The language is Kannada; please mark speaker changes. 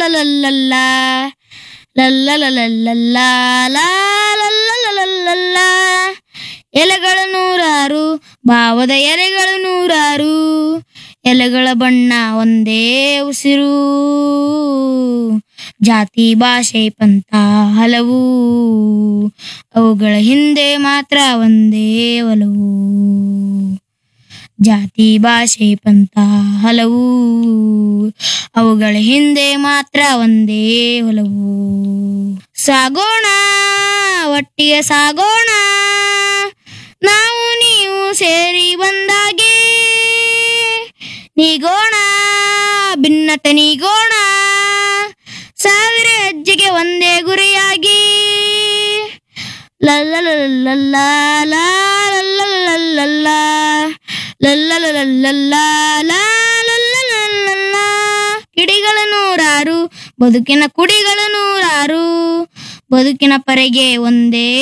Speaker 1: ಲಲ್ಲಲಲ್ಲಲ್ಲ ಲಲ್ಲಲಲ್ಲಲ್ಲ ಲಲ್ಲಲಲ್ಲಲ್ಲ ಎಲೆಗಳು ನೂರಾರು ಭಾವದ ಎಲೆಗಳು ನೂರಾರು ಎಲೆಗಳ ಬಣ್ಣ ಒಂದೇ ಉಸಿರು ಜಾತಿ ಭಾಷೆ ಪಂಥ ಹಲವು ಅವುಗಳ ಹಿಂದೆ ಮಾತ್ರ ಒಂದೇ ಒಲವು ಜಾತಿ ಭಾಷೆ ಪಂಥ ಹಲವು ಅವುಗಳ ಹಿಂದೆ ಮಾತ್ರ ಒಂದೇ ಒಲವು ಸಾಗೋಣ ಒಟ್ಟಿಗೆ ಸಾಗೋಣ ನಾವು ನೀವು ಸೇರಿ ಬಂದಾಗೆ ನೀಗೋಣ ಭಿನ್ನತೆ ನೀಗೋಣ ಸಾವಿರ ಹೆಜ್ಜೆಗೆ ಒಂದೇ ಗುರಿಯಾಗಿ ಲಲ್ಲಲಲ್ಲಲ್ಲ ಲಲ್ಲಲಲ್ಲಲ್ಲ ಲಲ್ಲಲಲ್ಲಲ್ಲ ಲಲ್ಲಲಲ್ಲಲ್ಲ ಕಿಡಿಗಳು ನೂರಾರು ಬದುಕಿನ ಕುಡಿಗಳು ನೂರಾರು ಬದುಕಿನ ಪರೆಗೆ ಒಂದೇ